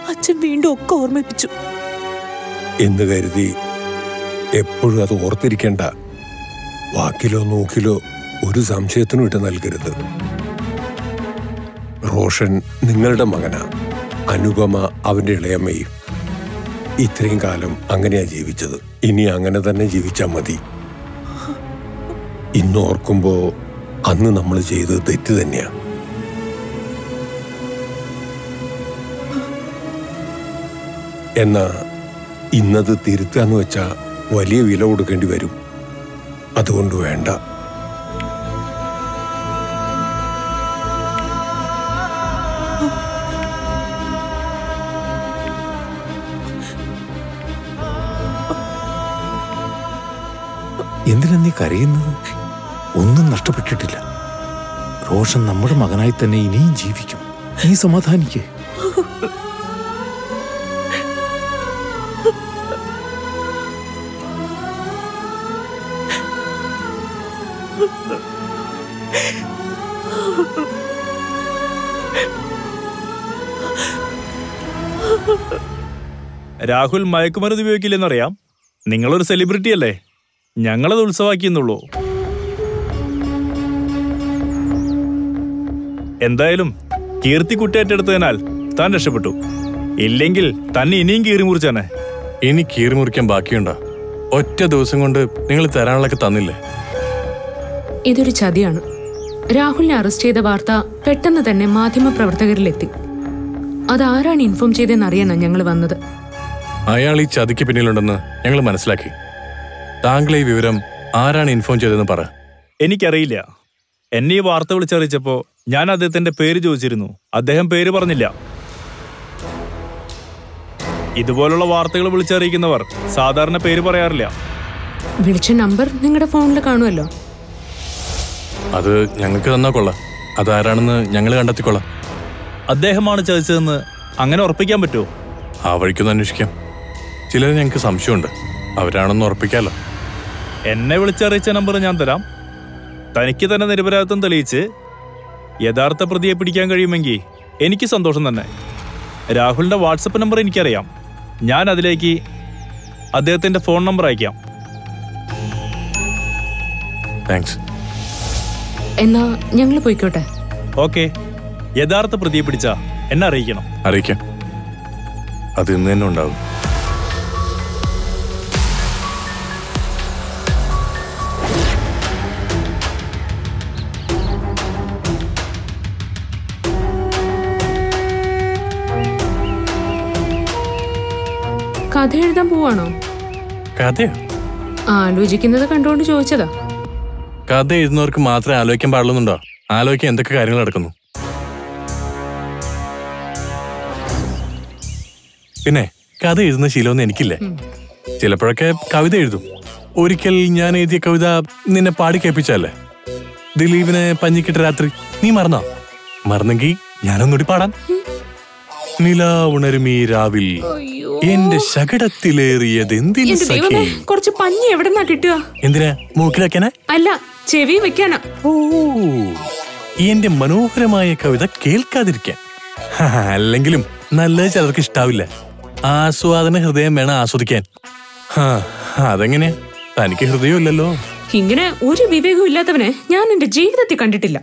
അച്ഛൻ വീണ്ടും ഒക്കെ ഓർമ്മിപ്പിച്ചു എന്ന് കരുതി എപ്പോഴും അത് ഓർത്തിരിക്കണ്ട വാക്കിലോ നോക്കിലോ ഒരു സംശയത്തിനും ഇട്ട് നൽകരുത് റോഷൻ നിങ്ങളുടെ മകനാ അനുപമ അവന്റെ ഇളയമ്മയും ഇത്രയും കാലം അങ്ങനെയാ ജീവിച്ചത് ഇനി അങ്ങനെ തന്നെ ജീവിച്ചാൽ മതി ഇന്ന് ഓർക്കുമ്പോ അന്ന് നമ്മൾ ചെയ്തത് തെറ്റ് തന്നെയാ എന്നാ ഇന്നത് തിരുത്താന്ന് വെച്ചാ വലിയ വില കൊടുക്കേണ്ടി വരും അതുകൊണ്ട് വേണ്ട എന്തിനാ നീ കരയുന്നത് ഒന്നും നഷ്ടപ്പെട്ടിട്ടില്ല റോഷൻ നമ്മുടെ മകനായി തന്നെ ഇനിയും ജീവിക്കും നീ സമാധാനിക്കേ രാഹുൽ മയക്കുമരുന്ന് ഉപയോഗിക്കില്ലെന്നറിയാം നിങ്ങളൊരു സെലിബ്രിറ്റി അല്ലേ ഞങ്ങളത് ഉത്സവാക്കിയെന്നുള്ളൂ എന്തായാലും കീർത്തി കുറ്റേറ്റെടുത്തതിനാൽ താൻ രക്ഷപ്പെട്ടു ഇല്ലെങ്കിൽ തന്നെ ഇനിയും കീറി മുറിച്ചാനെ ഇനി കീറി മുറിക്കാൻ ബാക്കിയുണ്ടോ ഒറ്റ ദിവസം കൊണ്ട് നിങ്ങൾ തരാനുള്ളൊക്കെ തന്നില്ലേ ഇതൊരു ചതിയാണ് രാഹുലിനെ അറസ്റ്റ് ചെയ്ത വാർത്ത പെട്ടെന്ന് തന്നെ മാധ്യമപ്രവർത്തകരിലെത്തി അതാരാണ് ഇൻഫോം ചെയ്തതെന്ന് അറിയാനാണ് ഞങ്ങൾ വന്നത് അയാൾ ഈ ചതിക്ക് പിന്നിലുണ്ടെന്ന് ഞങ്ങൾ മനസ്സിലാക്കി താങ്കൾ ഈ വിവരം ആരാണ് ഇൻഫോം ചെയ്തതെന്ന് പറ എനിക്കറിയില്ല എന്നെ ഈ വാർത്ത വിളിച്ചറിയിച്ചപ്പോ ഞാൻ അദ്ദേഹത്തിന്റെ പേര് ചോദിച്ചിരുന്നു അദ്ദേഹം പേര് പറഞ്ഞില്ല ഇതുപോലുള്ള വാർത്തകൾ വിളിച്ചറിയിക്കുന്നവർ സാധാരണ പേര് പറയാറില്ല വിളിച്ച നമ്പർ നിങ്ങളുടെ ഫോണിൽ കാണുമല്ലോ അത് ഞങ്ങൾക്ക് തന്നാ കൊള്ളാം അതാരാണെന്ന് ഞങ്ങൾ കണ്ടെത്തിക്കൊള്ളാം അദ്ദേഹമാണ് ചതിച്ചതെന്ന് അങ്ങനെ ഉറപ്പിക്കാൻ പറ്റുമോ ആ വഴിക്കൊന്ന് അന്വേഷിക്കാം ചിലർ ഞങ്ങൾക്ക് സംശയമുണ്ട് അവരാണെന്ന് ഉറപ്പിക്കാലോ എന്നെ വിളിച്ചറിയിച്ച നമ്പർ ഞാൻ തരാം തനിക്ക് തന്നെ നിരപരാധിത്വം തെളിയിച്ച് യഥാർത്ഥ പ്രതിയെ പിടിക്കാൻ കഴിയുമെങ്കിൽ എനിക്ക് സന്തോഷം തന്നെ രാഹുലിന്റെ വാട്സപ്പ് നമ്പർ എനിക്കറിയാം ഞാൻ അതിലേക്ക് അദ്ദേഹത്തിന്റെ ഫോൺ നമ്പർ അയക്കാം താങ്ക്സ് എന്നാ ഞങ്ങൾ പോയിക്കോട്ടെ ഓക്കെ യഥാർത്ഥ പ്രതിയെ പിടിച്ച എന്നെ അറിയിക്കണം അറിയിക്കാം അത് ഇന്ന് തന്നെ ഉണ്ടാവും കഥ എഴുതാൻ പോവാണോ കഥയോ ആലോചിക്കുന്നത് കണ്ടുകൊണ്ട് ചോദിച്ചതാ കഥ എഴുതുന്നവർക്ക് മാത്രമേ ആലോചിക്കാൻ പാടുള്ളുന്നുണ്ടോ ആലോചിക്കാൻ എന്തൊക്കെ കാര്യങ്ങൾ നടക്കുന്നു പിന്നെ കഥ എഴുതുന്ന ശീലമൊന്നും എനിക്കില്ലേ ചിലപ്പോഴൊക്കെ കവിത എഴുതും ഒരിക്കൽ ഞാൻ എഴുതിയ കവിത നിന്നെ പാടി കേൾപ്പിച്ചല്ലേ ദിലീപിനെ പഞ്ഞിക്കിട്ട രാത്രി നീ മറന്നോ മറന്നെങ്കി ഞാനൊന്നുകൂടി പാടാൻ നില ഉണരും ഈ രാവിൽ എന്റെ ശകടത്തിലേറിയത് എന്തിനു എന്റെ ദൈവമേ സഖി കുറച്ച് പഞ്ഞി എവിടെന്നാ കിട്ടുക എന്തിനാ മൂക്കിലാക്കാനാ അല്ല ചെവി വെക്കാനാ ഓ എന്റെ മനോഹരമായ കവിത കേൾക്കാതിരിക്കാൻ ഹാ, അല്ലെങ്കിലും നല്ലത് ചിലർക്ക് ഇഷ്ടാവില്ല ആസ്വാദന ഹൃദയം വേണം ആസ്വദിക്കാൻ ഹാ, അതെങ്ങനെയാ തനിക്ക് ഹൃദയമില്ലല്ലോ ഇങ്ങനെ ഒരു വിവേകവും ഇല്ലാത്തവനെ ഞാൻ എന്റെ ജീവിതത്തിൽ കണ്ടിട്ടില്ല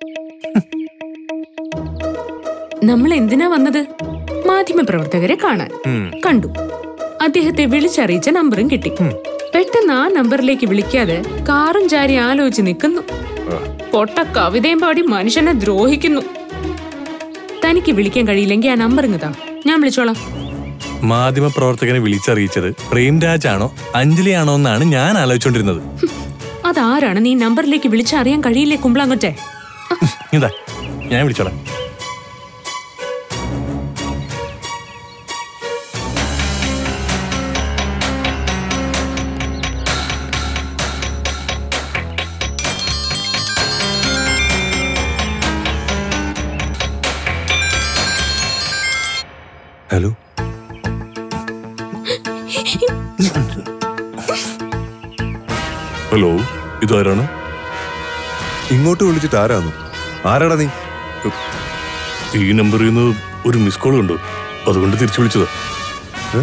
നമ്മൾ എന്തിനാ വന്നത് മാധ്യമപ്രവർത്തകരെ കാണാൻ ഉം. കണ്ടു അദ്ദേഹത്തെ വിളിച്ചറിയിച്ച നമ്പറും കിട്ടി പെട്ടെന്ന് ആ നമ്പറിലേക്ക് വിളിക്കാതെ കാറും ചാരി ആലോചിച്ച് നിൽക്കുന്നു പൊട്ട കവിതയും പാടി മനുഷ്യനെ ദ്രോഹിക്കുന്നു തനിക്ക് വിളിക്കാൻ കഴിയില്ലെങ്കിൽ ആ നമ്പർ ഇങ്ങതാ ഞാൻ വിളിച്ചോളാം മാധ്യമ പ്രവർത്തകനെ വിളിച്ചറിയിച്ചത് പ്രേംരാജ് ആണോ അഞ്ജലി ആണോ എന്നാണ് ഞാൻ ആലോചിച്ചോണ്ടിരുന്നത് അതാരാണ് നീ നമ്പറിലേക്ക് വിളിച്ചറിയാൻ കഴിയില്ലേ കുമ്പളാങ്ങൊറ്റേ ഇതാ ഞാൻ വിളിച്ചോളാം ഹലോ ഹലോ ഇതാരാണ് ഇങ്ങോട്ട് വിളിച്ചിട്ട് ആരാന്നു ആരാടാ നീ ഈ നമ്പറിൽ നിന്ന് ഒരു മിസ് കോൾ കണ്ടു അതുകൊണ്ട് തിരിച്ചു വിളിച്ചത് ഏ?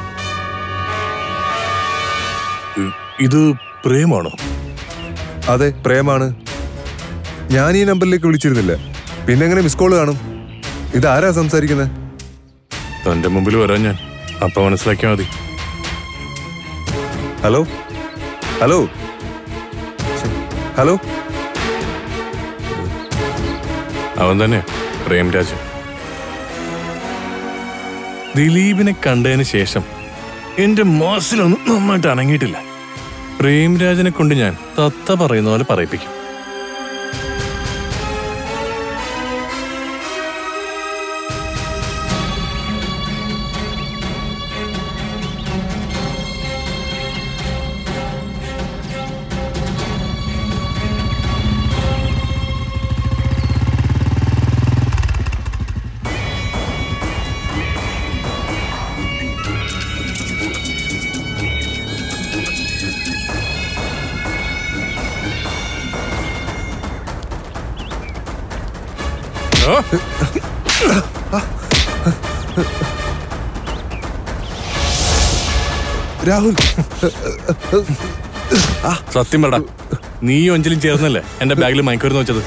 ഇ- ഇത് പ്രേമാണോ അതെ പ്രേമാണ് ഞാൻ ഈ നമ്പറിലേക്ക് വിളിച്ചിരുന്നില്ല പിന്നെ എങ്ങനെ മിസ് കോൾ കാണും ഇതാരാ സംസാരിക്കുന്നത് തന്റെ മുമ്പിൽ വരാൻ ഞാൻ അപ്പൊ മനസ്സിലാക്കിയാ മതി ഹലോ ഹലോ ഛെ, ഹലോ അവൻ തന്നെ പ്രേംരാജ് ദിലീപിനെ കണ്ടതിന് ശേഷം എന്റെ മാസിലൊന്നും നന്നായിട്ട് അനങ്ങിയിട്ടില്ല പ്രേംരാജിനെ കൊണ്ട് ഞാൻ തത്ത പറയുന്ന പോലെ പറയിപ്പിക്കും ആ? രാഹുൽ സത്യം പറടാ നീ അഞ്ചലും ചേർന്നല്ലേ എന്റെ ബാഗിൽ മയക്കുമരുന്ന് വെച്ചത്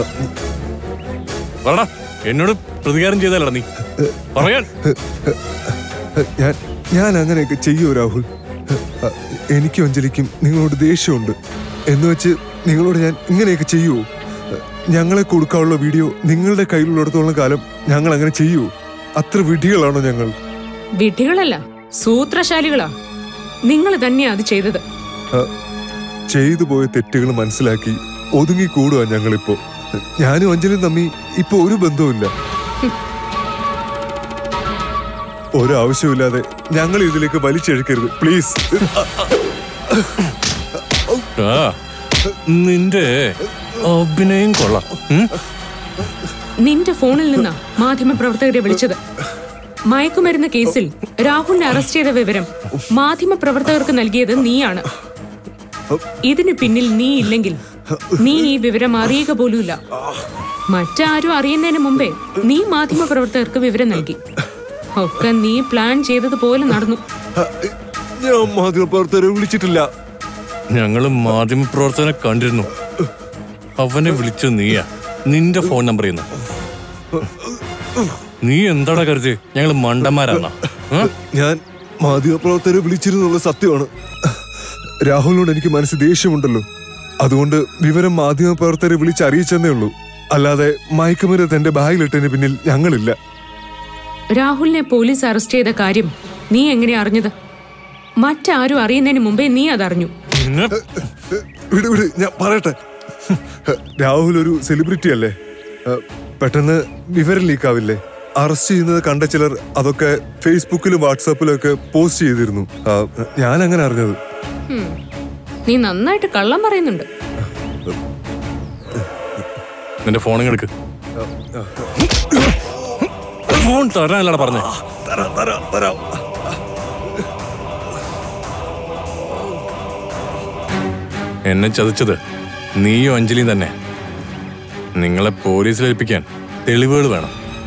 പറടാ എന്നോട് പ്രതികാരം ചെയ്തല്ലടാ നീ പറയാൻ ഞാൻ ഞാൻ അങ്ങനെയൊക്കെ ചെയ്യൂ രാഹുൽ എനിക്കും അഞ്ജലിക്കും നിങ്ങളോട് ദേഷ്യമുണ്ട് എന്ന് വെച്ച് നിങ്ങളോട് ഞാൻ ഇങ്ങനെയൊക്കെ ചെയ്യൂ ഞങ്ങളെ കൊടുക്കാനുള്ള വീഡിയോ നിങ്ങളുടെ കയ്യിലുള്ളിടത്തോളം കാലം ഞങ്ങൾ അങ്ങനെ ചെയ്യൂ അത്ര വിധികളാണോ ഞങ്ങൾ വിഡ്ഢികളല്ല സൂത്രശാലികളാ നിങ്ങൾ തന്നെയാ അത് ചെയ്തത് ചെയ്തു പോയ തെറ്റുകൾ മനസ്സിലാക്കി ഒതുങ്ങി കൂടുക ഞങ്ങളിപ്പോ ഞാനും അഞ്ജലിയും തമ്മി ഇപ്പൊ ഒരു ബന്ധവുമില്ല ഒരാവശ്യമില്ലാതെ ഞങ്ങൾ ഇതിലേക്ക് വലിച്ചെഴുക്കരുത് പ്ലീസ് ആ നിന്റെ അഭിനയം കൊള്ളാം ഉം? നിന്റെ ഫോണിൽ നിന്നാ മാധ്യമപ്രവർത്തകരെ വിളിച്ചത് മയക്കുമരുന്ന് കേസിൽ രാഹുലിനെ അറസ്റ്റ് ചെയ്ത വിവരം മാധ്യമപ്രവർത്തകർക്ക് നൽകിയത് നീയാണ് ഇതിനു പിന്നിൽ നീ ഇല്ലെങ്കിൽ നീ ഈ വിവരം അറിയുക പോലുമില്ല മറ്റാരും അറിയുന്നതിന് മുമ്പേ നീ മാധ്യമപ്രവർത്തകർക്ക് വിവരം നൽകി ഒക്കെ നീ പ്ലാൻ ചെയ്തതുപോലെ നടന്നു ഞാൻ മാധ്യമപ്രവർത്തകരെ വിളിച്ചിട്ടില്ല ഞങ്ങള് മാധ്യമപ്രവർത്തകനെ കണ്ടിരുന്നു അവനെ വിളിച്ച നീയാ നിന്റെ ഫോൺ നമ്പർ ചെയ്യുന്ന നീ എന്താടാ കരുതി ഞങ്ങള് മണ്ടന്മാരാന്നാ ആ? ഞാൻ മാധ്യമപ്രവർത്തകരെ വിളിച്ചിരുന്നുള്ള സത്യമാണ് രാഹുലിനോട് എനിക്ക് മനസ്സ് ദേഷ്യമുണ്ടല്ലോ അതുകൊണ്ട് വിവരം മാധ്യമപ്രവർത്തകരെ വിളിച്ച് അറിയിച്ചെന്നേ ഉള്ളൂ അല്ലാതെ മയക്കുമരുന്ന് എന്റെ ബാഗിലിട്ടതിന് പിന്നിൽ ഞങ്ങളില്ല രാഹുലിനെ പോലീസ് അറസ്റ്റ് ചെയ്ത കാര്യം നീ എങ്ങനെ അറിഞ്ഞത് മറ്റാരും അറിയുന്നതിന് മുമ്പേ നീ അതറിഞ്ഞു നിന്നെ വിട് വിട് ഞാൻ പറയട്ടെ രാഹുൽ ഒരു സെലിബ്രിറ്റി അല്ലേ ഏഹ്, പെട്ടെന്ന് വിവരം ലീക്കാവില്ലേ അറസ്റ്റ് ചെയ്യുന്നത് കണ്ട ചിലർ അതൊക്കെ ഫേസ്ബുക്കിലും വാട്സാപ്പിലും ഒക്കെ പോസ്റ്റ് ചെയ്തിരുന്നു ആ, ഞാൻ അങ്ങനെ അറിഞ്ഞത് ഹും. നീ നന്നായിട്ട് കള്ളം പറയുന്നുണ്ട് നിന്റെ ഫോൺ എടുക്ക് ഫോൺ തരാനല്ലടാ പറഞ്ഞേ തരാം തരാം തരാം എന്നെ ചതിച്ചത് നീയും അഞ്ജലിയും തന്നെ നിങ്ങളെ പോലീസിൽ ഏൽപ്പിക്കാൻ തെളിവുകൾ വേണം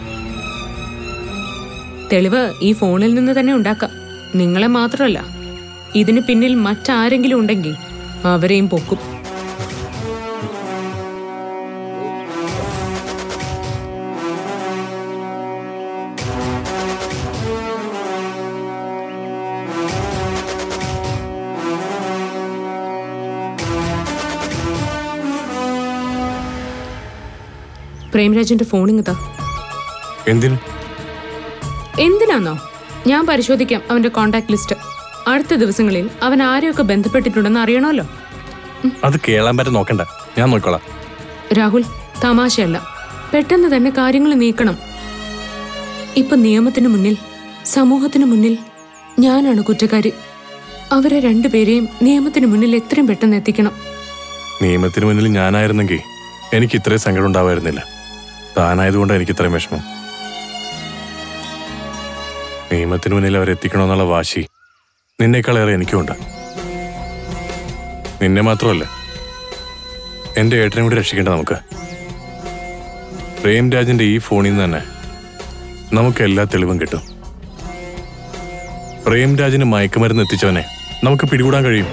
തെളിവ് ഈ ഫോണിൽ നിന്ന് തന്നെ ഉണ്ടാക്കാം നിങ്ങളെ മാത്രമല്ല ഇതിന് പിന്നിൽ മറ്റാരെങ്കിലും ഉണ്ടെങ്കിൽ അവരെയും പൊക്കും പ്രേംരാജിന്റെ ഫോണിങ്ങതാ എന്തിന് എന്തിനാന്നോ ഞാൻ പരിശോധിക്കാം അവന്റെ കോണ്ടാക്ട് ലിസ്റ്റ് അടുത്ത ദിവസങ്ങളിൽ അവൻ ആരെയൊക്കെ ബന്ധപ്പെട്ടിട്ടുണ്ടെന്ന് അറിയണമല്ലോ അത് കേളാൻ പറ്റ നോക്കണ്ട ഞാൻ നോക്കോളാം രാഹുൽ തമാശയല്ല പെട്ടെന്ന് തന്നെ കാര്യങ്ങൾ നീക്കണം ഇപ്പൊ നിയമത്തിന് മുന്നിൽ സമൂഹത്തിന് മുന്നിൽ ഞാനാണ് കുറ്റക്കാരി അവരെ രണ്ടുപേരെയും നിയമത്തിന് മുന്നിൽ എത്രയും പെട്ടെന്ന് എത്തിക്കണം നിയമത്തിന് മുന്നിൽ ഞാനായിരുന്നെങ്കിൽ എനിക്ക് ഇത്രയും സങ്കടം ഉണ്ടാവായിരുന്നില്ല താനായതുകൊണ്ട് എനിക്ക് ഇത്രയും വിഷമം നിയമത്തിന് മുന്നിൽ അവരെ എത്തിക്കണമെന്നുള്ള വാശി നിന്നേക്കാളേറെ എനിക്കുണ്ട് നിന്നെ മാത്രമല്ല എന്റെ ഏട്ടനെ കൂടി രക്ഷിക്കേണ്ട നമുക്ക് പ്രേംരാജിന്റെ ഈ ഫോണിൽ നിന്ന് തന്നെ നമുക്ക് എല്ലാ തെളിവും കിട്ടും പ്രേംരാജിന് മയക്കുമരുന്ന് എത്തിച്ചവനെ നമുക്ക് പിടികൂടാൻ കഴിയും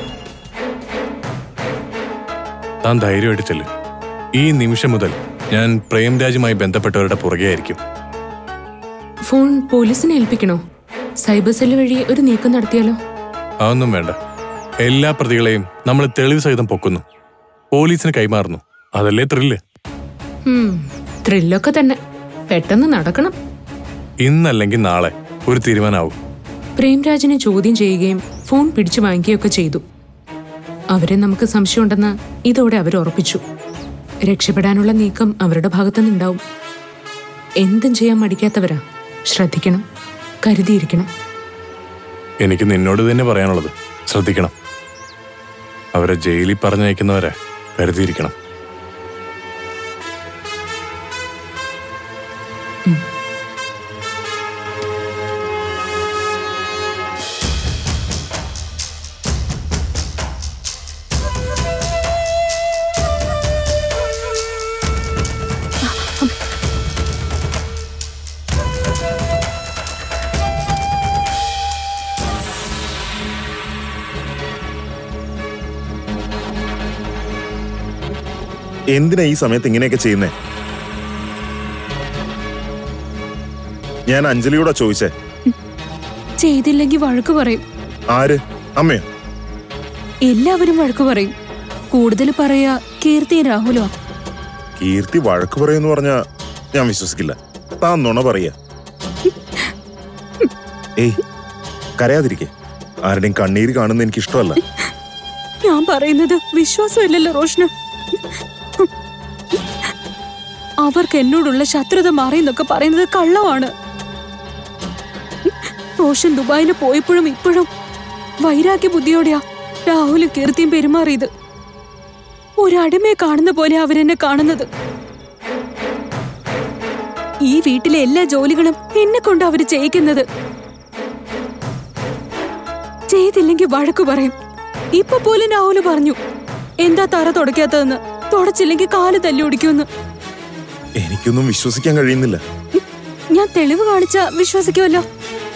താൻ ധൈര്യമായിട്ട് ചെല്ലും ഈ നിമിഷം മുതൽ ഞാൻ പ്രേംരാജുമായി ബന്ധപ്പെട്ടവരുടെ പുറകെ ആയിരിക്കും ഫോൺ പോലീസിനെ ഏൽപ്പിക്കണോ സൈബർ സെല്ല് വഴി ഒരു നീക്കം നടത്തിയാലോ അതൊന്നും വേണ്ട എല്ലാ പ്രതികളെയും നമ്മൾ തെളിവ് സഹിതം പൊക്കുന്നു പോലീസിന് കൈമാറുന്നു അതല്ലേ ത്രില്ല് ഉം, ത്രില്ലൊക്കെ തന്നെ പെട്ടെന്ന് നടക്കണം ഇന്നല്ലെങ്കിൽ നാളെ ഒരു തീരുമാനമാവും പ്രേംരാജിനെ ചോദ്യം ചെയ്യുകയും ഫോൺ പിടിച്ചു വാങ്ങിക്കുകയൊക്കെ ചെയ്തു അവരെ നമുക്ക് സംശയമുണ്ടെന്ന് ഇതോടെ അവർ ഉറപ്പിച്ചു രക്ഷപ്പെടാനുള്ള നീക്കം അവരുടെ ഭാഗത്തുനിന്നുണ്ടാവും എന്തും ചെയ്യാൻ മടിക്കാത്തവരാ ശ്രദ്ധിക്കണം കരുതിയിരിക്കണം എനിക്ക് നിന്നോട് തന്നെ പറയാനുള്ളത് ശ്രദ്ധിക്കണം അവരെ ജയിലിൽ പറഞ്ഞയക്കുന്നവരെ കരുതിയിരിക്കണം എന്തിനാ ഈ സമയത്ത് ഇങ്ങനെയൊക്കെ ചെയ്യുന്നേ ഞാൻ അഞ്ജലിയോടാ ചോദിച്ചേ ചെയ്തില്ലെങ്കിൽ വഴക്ക് പറയും ആര് അമ്മയോ എല്ലാവരും വഴക്ക് പറയും കൂടുതൽ പറയാ കീർത്തി രാഹുലോ കീർത്തി വഴക്ക് പറയുമെന്ന് പറഞ്ഞാ ഞാൻ വിശ്വസിക്കില്ല താൻ നുണ പറയാ ഏയ് കരയാതിരിക്കെ ആരുടെയും കണ്ണീര് കാണുന്ന എനിക്ക് ഇഷ്ടമല്ല ഞാൻ പറയുന്നത് വിശ്വാസമില്ലല്ലോ റോഷന് അവർക്ക് എന്നോടുള്ള ശത്രുത മാറിയെന്നൊക്കെ പറയുന്നത് കള്ളമാണ് റോഷൻ ദുബായിൽ പോയപ്പോഴും ഇപ്പോഴും വൈരാഗ്യ ബുദ്ധിയോടെയാ രാഹുലും കീർത്തിയും പെരുമാറിയത് ഒരടിമയെ കാണുന്ന പോലെ അവരെന്നെ കാണുന്നത് ഈ വീട്ടിലെ എല്ലാ ജോലികളും എന്നെ കൊണ്ട് അവര് ചെയ്യിക്കുന്നത് ചെയ്തില്ലെങ്കിൽ വഴക്കു പറയും ഇപ്പൊ പോലും രാഹുല് പറഞ്ഞു എന്താ തറ തുടയ്ക്കാത്തതെന്ന് തുടച്ചില്ലെങ്കിൽ കാല് തല്ലി ഓടിക്കുമെന്ന് എനിക്കൊന്നും വിശ്വസിക്കാൻ കഴിയുന്നില്ല ഞാൻ തെളിവ് കാണിച്ച വിശ്വസിക്കുമല്ലോ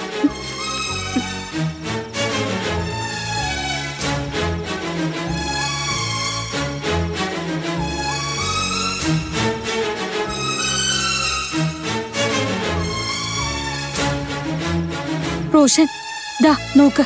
റോഷൻ ദാ നോക്ക്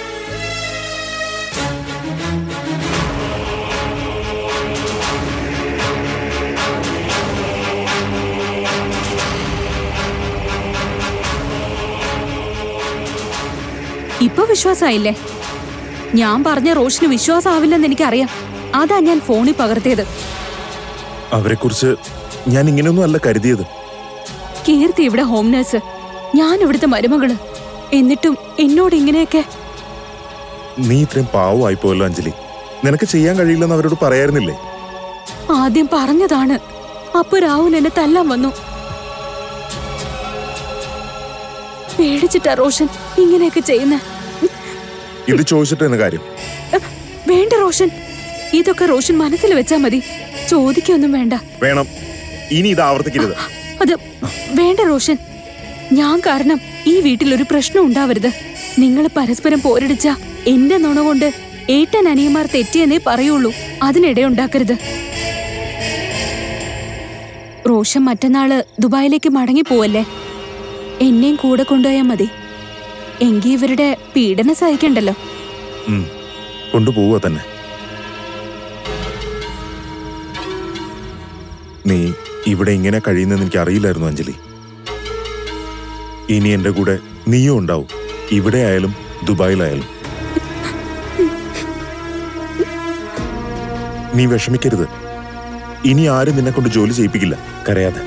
ഇപ്പൊ വിശ്വാസമായില്ലേ ഞാൻ പറഞ്ഞ റോഷന് വിശ്വാസമാവില്ലെന്ന് എനിക്കറിയാം അതാ ഞാൻ ഫോണിൽ പകർത്തിയത് അവരെ കുറിച്ച് ഞാൻ ഇങ്ങനെയൊന്നും അല്ല കരുതിയത് കീർത്തി ഇവിടെ ഹോം നേഴ്സ് ഞാൻ ഇവിടുത്തെ മരുമകള് എന്നിട്ടും എന്നോട് ഇങ്ങനെയൊക്കെ നീ ഇത്രയും പാവമായി പോയല്ലോ അഞ്ജലി നിനക്ക് ചെയ്യാൻ കഴിയില്ലെന്ന് അവരോട് പറയായിരുന്നില്ലേ ആദ്യം പറഞ്ഞതാണ് അപ്പൊ രാഹുൽ എന്നെ തല്ലാൻ വന്നു പേടിച്ചിട്ടാ റോഷൻ ഇങ്ങനെയൊക്കെ ചെയ്യുന്ന ഇത് ചോദിച്ചിട്ട് എന്ന കാര്യം വേണ്ട റോഷൻ ഇതൊക്കെ റോഷൻ മനസ്സിൽ വെച്ചാ മതി ചോദിക്കൊന്നും വേണ്ട വേണം ഇനി ഇത് ആവർത്തിക്കരുത് അത് വേണ്ട റോഷൻ ഞാൻ കാരണം ഈ വീട്ടിൽ ഒരു പ്രശ്നം ഉണ്ടാവരുത് നിങ്ങൾ പരസ്പരം പോരടിച്ച എന്റെ നുണ കൊണ്ട് ഏട്ടൻ അനിയന്മാർ തെറ്റിയെന്നേ പറയുള്ളൂ അതിനിടെ ഉണ്ടാക്കരുത് റോഷൻ മറ്റന്നാള് ദുബായിലേക്ക് മടങ്ങി പോവല്ലേ എന്നെയും കൂടെ കൊണ്ടുപോയാൽ മതി എങ്കി ഇവരുടെ പീഡനം സഹിക്കണ്ടല്ലോ ഉം. കൊണ്ടുപോവുക തന്നെ നീ ഇവിടെ ഇങ്ങനെ കഴിയുന്നെന്ന് എനിക്ക് അറിയില്ലായിരുന്നു അഞ്ജലി ഇനി എന്റെ കൂടെ നീയും ഉണ്ടാവും ഇവിടെ ആയാലും ദുബായിലായാലും നീ വിഷമിക്കരുത് ഇനി ആരും നിന്നെ കൊണ്ട് ജോലി ചെയ്യിപ്പിക്കില്ല കരയാതെ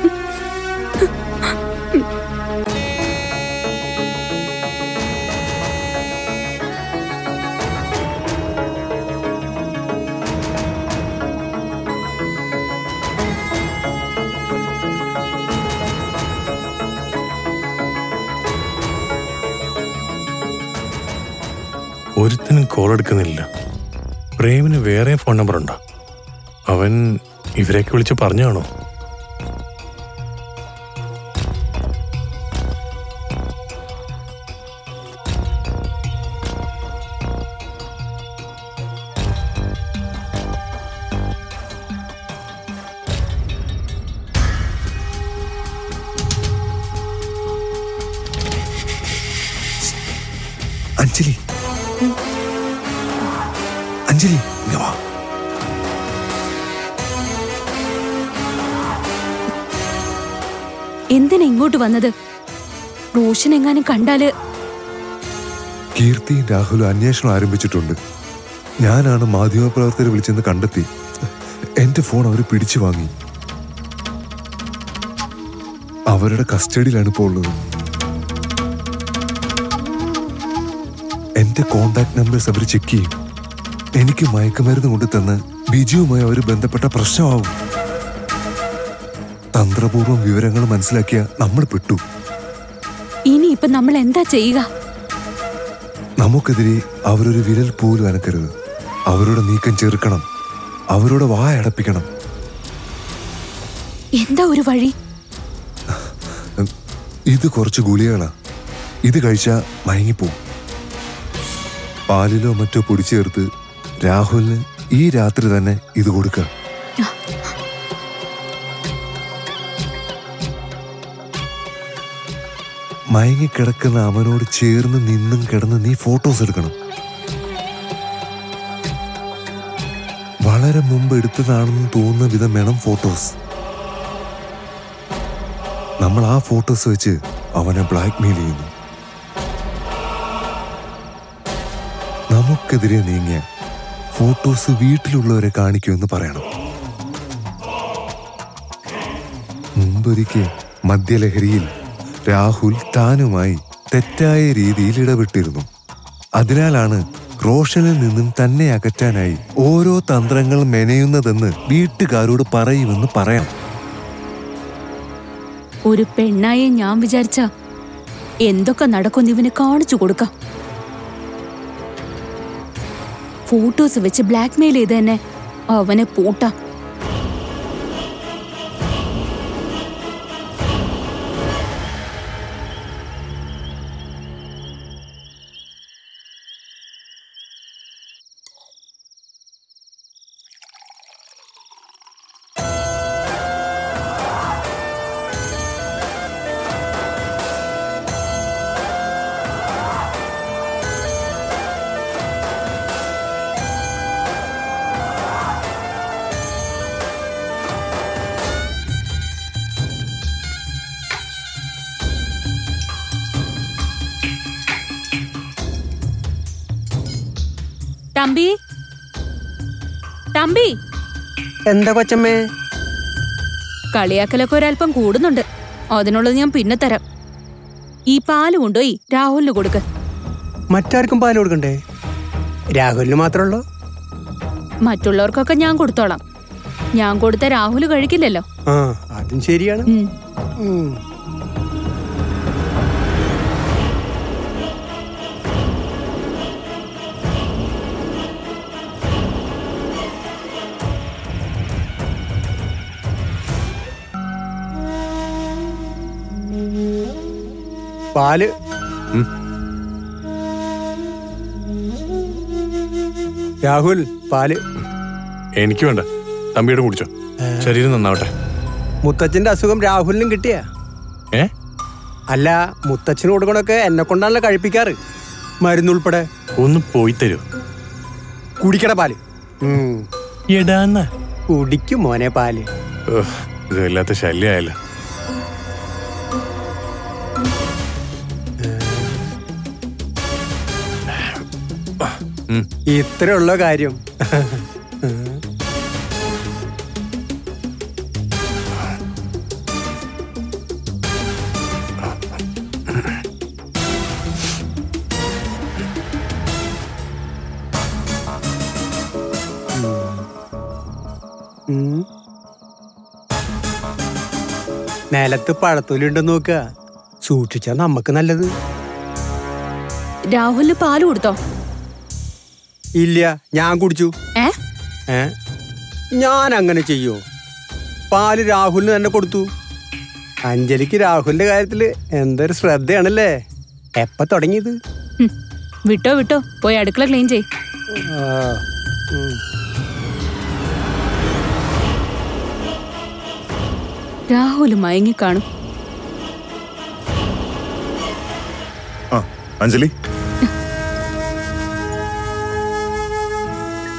ഒരുത്തനും കോൾ എടുക്കുന്നില്ല പ്രേമിന് വേറെ ഫോൺ നമ്പർ ഉണ്ടോ അവൻ ഇവരെയൊക്കെ വിളിച്ച് പറഞ്ഞാണോ അഞ്ജലി അഞ്ജലി ഇങ്ങ് വാ എന്തിനാ ഇങ്ങോട്ട് വന്നത് റോഷൻ എങ്ങാനും കണ്ടാല് കീർത്തിയും രാഹുലും അന്വേഷണം ആരംഭിച്ചിട്ടുണ്ട് ഞാനാണ് മാധ്യമപ്രവർത്തകരെ വിളിച്ചെന്ന് കണ്ടെത്തി എന്റെ ഫോൺ അവർ പിടിച്ചു വാങ്ങി അവരുടെ കസ്റ്റഡിയിലാണ് ഇപ്പോൾ ഉള്ളത് എന്റെ കോണ്ടാക്ട് നമ്പേഴ്സ് അവർ ചെക്ക് ചെയ്യും എനിക്ക് മയക്കുമരുന്ന് കൊണ്ടു തന്ന് ബിജുവുമായി അവർ ബന്ധപ്പെട്ട പ്രശ്നമാവും തന്ത്രപൂർവ്വം വിവരങ്ങൾ മനസ്സിലാക്കിയ നമ്മൾ പെട്ടു ഇനി ഇപ്പൊ നമ്മൾ എന്താ ചെയ്യുക നമുക്കെതിരെ അവരൊരു വിരൽ പോലും അനക്കരുത് അവരുടെ നീക്കം ചെറുക്കണം അവരുടെ വായ അടപ്പിക്കണം എന്താ ഒരു വഴി ഇത് കുറച്ച് ഗുളികകളാ ഇത് കഴിച്ചാ മയങ്ങിപ്പോവും പാലിലോ മറ്റോ പൊടി ചേർത്ത് രാഹുലിന് ഈ രാത്രി തന്നെ ഇത് കൊടുക്ക മയങ്ങിക്കിടക്കുന്ന അവനോട് ചേർന്ന് നിന്നും കിടന്ന് നീ ഫോട്ടോസ് എടുക്കണം വളരെ മുമ്പ് എടുത്തതാണെന്ന് തോന്നുന്ന വിധം വേണം ഫോട്ടോസ് നമ്മൾ ആ ഫോട്ടോസ് വെച്ച് അവനെ ബ്ലാക്ക്മെയിൽ ചെയ്യുന്നു നമുക്കെതിരെ നീങ്ങിയ ഫോട്ടോസ് വീട്ടിലുള്ളവരെ കാണിക്കുമെന്ന് പറയണം മുമ്പൊരിക്കൽ മദ്യലഹരിയിൽ രാഹുൽ താനുമായി തെറ്റായ രീതിയിൽ ഇടപെട്ടിരുന്നു അതിനാലാണ് റോഷനിൽ നിന്നും തന്നെ അകറ്റാനായി ഓരോ തന്ത്രങ്ങൾ മെനയുന്നതെന്ന് വീട്ടുകാരോട് പറയുമെന്ന് പറയാം ഒരു പെണ്ണായെ ഞാൻ വിചാരിച്ച എന്തൊക്കെ നടക്കുമെന്ന് ഇവന് കാണിച്ചു കൊടുക്കാം ഫോട്ടോസ് വെച്ച് ബ്ലാക്ക്മെയിൽ ചെയ്ത് തന്നെ അവനെ പൂട്ടാം തമ്പി തമ്പി എന്താ കൊച്ചമ്മേ കളിയാക്കലൊക്കെ ഒരല്പം കൂടുന്നുണ്ട് അതിനുള്ളത് ഞാൻ പിന്നെ തരാം ഈ പാല് കൊണ്ടുപോയി രാഹുലിന് കൊടുക്ക് മറ്റാർക്കും പാൽ കൊടുക്കണ്ടേ രാഹുലിന് മാത്രമുള്ളൂ മറ്റുള്ളവർക്കൊക്കെ ഞാൻ കൊടുത്തോളാം ഞാൻ കൊടുത്ത രാഹുൽ കഴിക്കില്ലല്ലോ ആ അതും ശരിയാണ് ഉം. ഉം. പാല് രാഹുൽ പാല് എനിക്ക് വേണ്ട തമ്പിയുടെ കുടിച്ചോ ശരീരം നന്നാവട്ടെ മുത്തച്ഛന്റെ അസുഖം രാഹുലിനും കിട്ടിയ ഏ അല്ല മുത്തച്ഛന് കൊടുക്കണൊക്കെ എന്നെ കൊണ്ടാണല്ലോ കഴിപ്പിക്കാറ് മരുന്നുൾപ്പെടെ ഒന്ന് പോയി തരൂ കുടിക്കട പാല് ഉം. എടാന്ന കുടിക്കും മോനെ പാല് ഇത് വല്ലാത്ത ശല്യമായല്ലോ ഇത്രയുള്ള കാര്യം ഉം. നിലത്ത് പഴത്തൊലിയുണ്ടെന്ന് നോക്കുക സൂക്ഷിച്ചാ നമുക്ക് നല്ലത് രാഹുലിന് പാല് കൊടുത്തോ ഇല്ല ഞാൻ കുടിച്ചു ഏ ഏ ഞാൻ അങ്ങനെ ചെയ്യോ പാല് രാഹുലിന് തന്നെ കൊടുത്തു അഞ്ജലിക്ക് രാഹുലിന്റെ കാര്യത്തില് എന്തൊരു ശ്രദ്ധയാണല്ലേ എപ്പ തുടങ്ങിയത് ഹും. വിട്ടോ വിട്ടോ പോയി അടുക്കള ക്ലീൻ ചെയ് ആ, ഉം. രാഹുൽ മയങ്ങിക്കാണും ആ അഞ്ജലി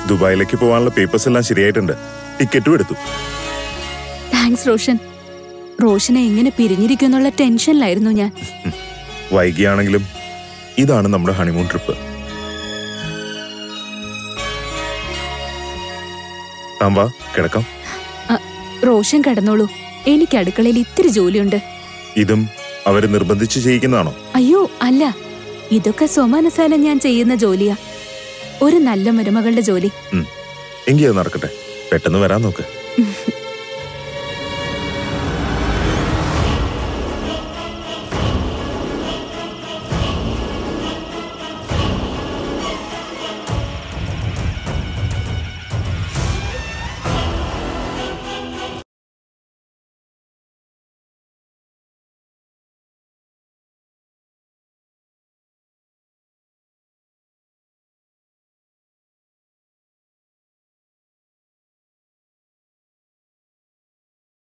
ദുബായിലേക്ക് പോകാനുള്ള പേപ്പേഴ്സ് എല്ലാം ശരിയായിട്ടുണ്ട് ടിക്കറ്റും എടുത്തു താങ്ക്സ് റോഷൻ റോഷനെ എങ്ങനെ പിരിഞ്ഞിരിക്കുന്നുള്ള ടെൻഷനിലായിരുന്നു ഞാൻ വൈകിയാണെങ്കിലും ഇതാണ് നമ്മുടെ ഹണിമൂൺ ട്രിപ്പ് താൻ വാ കിടക്കാം അ, റോഷൻ കിടന്നോളൂ എനിക്ക് അടുക്കളയിൽ ഇത്തിരി ജോലിയുണ്ട് ഇതും അവര് നിർബന്ധിച്ച് ചെയ്യിക്കുന്നതാണോ അയ്യോ അല്ല ഇതൊക്കെ സ്വമനസാല ഞാൻ ചെയ്യുന്ന ജോലിയാ ഒരു നല്ല മരുമകളുടെ ജോലി എങ്കിൽ അത് നടക്കട്ടെ പെട്ടെന്ന് വരാൻ നോക്ക്